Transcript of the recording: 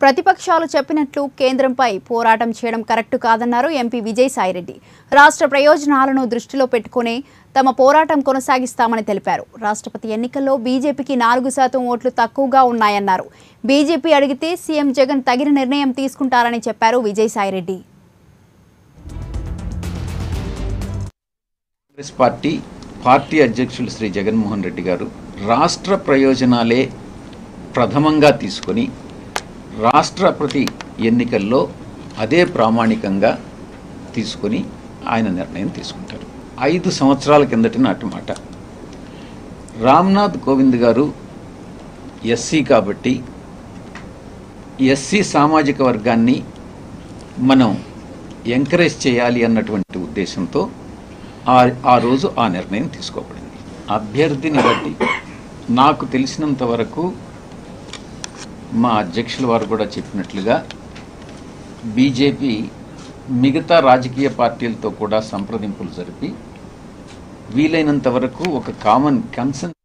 ప్రతిపక్షాలు చెప్పినట్లు కేంద్రంపై పోరాటం చేయడం కరెక్ట్ కాదన్నారు ఎంపీ విజయసాయిరెడ్డి రాష్ట్ర ప్రయోజనాలను దృష్టిలో పెట్టుకునే తమ పోరాటం కొనసాగిస్తామని తెలిపారు రాష్ట్రపతి ఎన్నికల్లో బీజేపీకి నాలుగు శాతం ఓట్లు తక్కువగా ఉన్నాయన్నారు బీజేపీ అడిగితే సీఎం జగన్ తగిన నిర్ణయం తీసుకుంటారని చెప్పారు విజయసాయిరెడ్డి కాంగ్రెస్ పార్టీ పార్టీ అధ్యక్షులు శ్రీ జగన్మోహన్ రెడ్డి గారు రాష్ట్ర ప్రయోజనాలే ప్రథమంగా తీసుకొని రాష్ట్రపతి ఎన్నికల్లో అదే ప్రామాణికంగా తీసుకొని ఆయన నిర్ణయం తీసుకుంటారు ఐదు సంవత్సరాల కిందటి నాటి మాట రామ్నాథ్ కోవింద్ గారు ఎస్సీ కాబట్టి ఎస్సీ సామాజిక వర్గాన్ని మనం ఎంకరేజ్ చేయాలి అన్నటువంటి ఉద్దేశంతో ఆ ఆ రోజు ఆ నిర్ణయం తీసుకోబడింది అభ్యర్థిని బట్టి నాకు తెలిసినంత వరకు మా అధ్యక్షుల వారు కూడా చెప్పినట్లుగా బీజేపీ మిగతా రాజకీయ పార్టీలతో కూడా సంప్రదింపులు జరిపి వీలైనంత వరకు ఒక కామన్ కన్సెన్